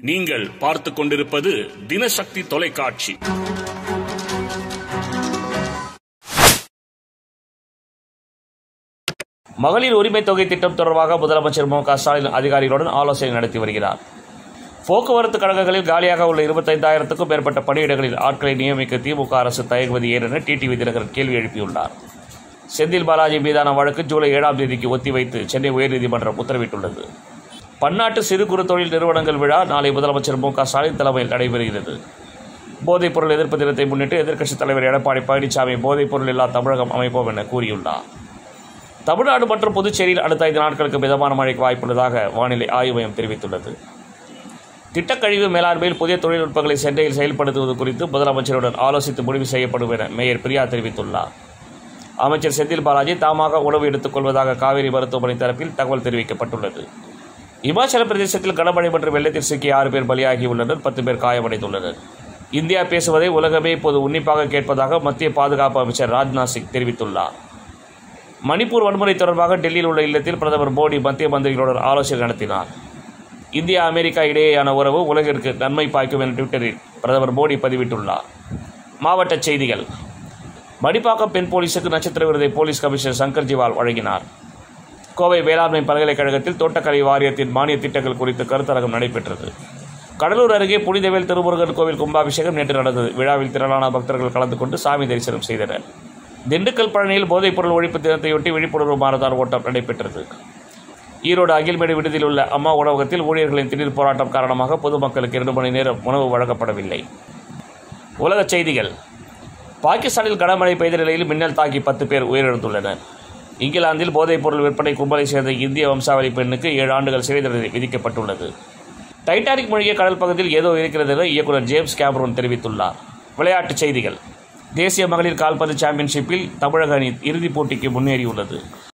நீங்கள் பார்த்துக் கொண்டிருப்பது தினசக்தி தொலைக்காட்சி மகளிர் உரிமை தொகை திட்டம் தொடர்பாக முதலமைச்சர் மு க ஸ்டாலின் அதிகாரிகளுடன் ஆலோசனை நடத்தி வருகிறார் போக்குவரத்து கழகங்களில் காலியாக உள்ள இருபத்தைந்தாயிரத்துக்கும் மேற்பட்ட பணியிடங்களில் ஆட்களை நியமிக்க திமுக அரசு தயங்குவது ஏன் என டிடிவி தினகரன் கேள்வி எழுப்பியுள்ளார் செந்தில் பாலாஜி மீதான வழக்கு ஜூலை ஏழாம் தேதிக்கு ஒத்திவைத்து சென்னை உயர்நீதிமன்றம் உத்தரவிட்டுள்ளது பன்னாட்டு சிறு குறு தொழில் நிறுவனங்கள் விழா நாளை முதலமைச்சர் மு க ஸ்டாலின் தலைமையில் நடைபெறுகிறது போதைப் பொருள் எதிர்ப்பு தினத்தை முன்னிட்டு எதிர்க்கட்சித் தலைவர் எடப்பாடி பழனிசாமி போதைப் பொருள் இல்லா தமிழகம் அமைப்போம் என கூறியுள்ளார் தமிழ்நாடு மற்றும் புதுச்சேரியில் அடுத்த ஐந்து நாட்களுக்கு மிதமான மழைக்கு வாய்ப்புள்ளதாக வானிலை ஆய்வு மையம் தெரிவித்துள்ளது திட்டக்கழிவு மேலாண்மையில் புதிய தொழில்நுட்பங்களை சென்னையில் செயல்படுத்துவது குறித்து முதலமைச்சருடன் ஆலோசித்து முடிவு செய்யப்படும் என மேயர் பிரியா தெரிவித்துள்ளார் அமைச்சர் செந்தில் பாலாஜி தாமாக உணவு எடுத்துக் கொள்வதாக காவிரி மருத்துவமனை தரப்பில் தகவல் தெரிவிக்கப்பட்டுள்ளது இமாச்சல பிரதேசத்தில் கனமழை மற்றும் வெள்ளத்தில் சிக்கிய ஆறு பேர் பலியாகியுள்ளனர் பத்து பேர் காயமடைந்துள்ளனர் இந்தியா பேசுவதை உலகமே இப்போது உன்னிப்பாக கேட்பதாக மத்திய பாதுகாப்பு அமைச்சர் ராஜ்நாத் சிங் தெரிவித்துள்ளார் மணிப்பூர் வன்முறை தொடர்பாக டெல்லியில் உள்ள இல்லத்தில் பிரதமர் மோடி மத்திய மந்திரிகளுடன் ஆலோசனை நடத்தினார் இந்தியா அமெரிக்கா இடையேயான உறவு உலகிற்கு நன்மை பாய்க்கும் என ட்விட்டரில் பிரதமர் மோடி பதிவிட்டுள்ளார் மாவட்ட செய்திகள் மடிப்பாக்கம் பெண் போலீஸுக்கு நட்சத்திர விருதை போலீஸ் கமிஷனர் சங்கர் ஜிவால் வழங்கினார் கோவை வேளாண்மை பல்கலைக்கழகத்தில் தோட்டக்கலை வாரியத்தின் மானிய திட்டங்கள் குறித்து கருத்தரங்கம் நடைபெற்றது கடலூர் அருகே புனிதவேல் திருமுருகன் கோவில் கும்பாபிஷேகம் நேற்று நடந்தது விழாவில் திரளான பக்தர்கள் கலந்து கொண்டு சாமி தரிசனம் செய்தனர் திண்டுக்கல் பழனியில் போதைப்பொருள் ஒழிப்பு தினத்தையொட்டி விழிப்புணர்வு மாரத்தான் ஓட்டம் நடைபெற்றது ஈரோடு அகில்மேடு விடுதியில் உள்ள அம்மா உணவகத்தில் ஊழியர்களின் திடீர் போராட்டம் காரணமாக பொதுமக்களுக்கு இரண்டு மணி நேரம் உணவு வழங்கப்படவில்லை உலகச் செய்திகள் பாகிஸ்தானில் கனமழை பெய்த நிலையில் மின்னல் தாக்கி பத்து பேர் உயிரிழந்துள்ளனர் இங்கிலாந்தில் போதைப்பொருள் விற்பனை கும்பலை சேர்ந்த இந்திய வம்சாவளி பெண்ணுக்கு ஏழு ஆண்டுகள் சிறை தண்டனை விதிக்கப்பட்டுள்ளது டைட்டானிக் மூழ்கிய கடல் பகுதியில் ஏதோ இருக்கிறது என இயக்குநர் ஜேம்ஸ் கேமரூன் தெரிவித்துள்ளார் விளையாட்டுச் செய்திகள் தேசிய மகளிர் கால்பந்து சாம்பியன்ஷிப்பில் தமிழக அணி இறுதிப் போட்டிக்கு முன்னேறியுள்ளது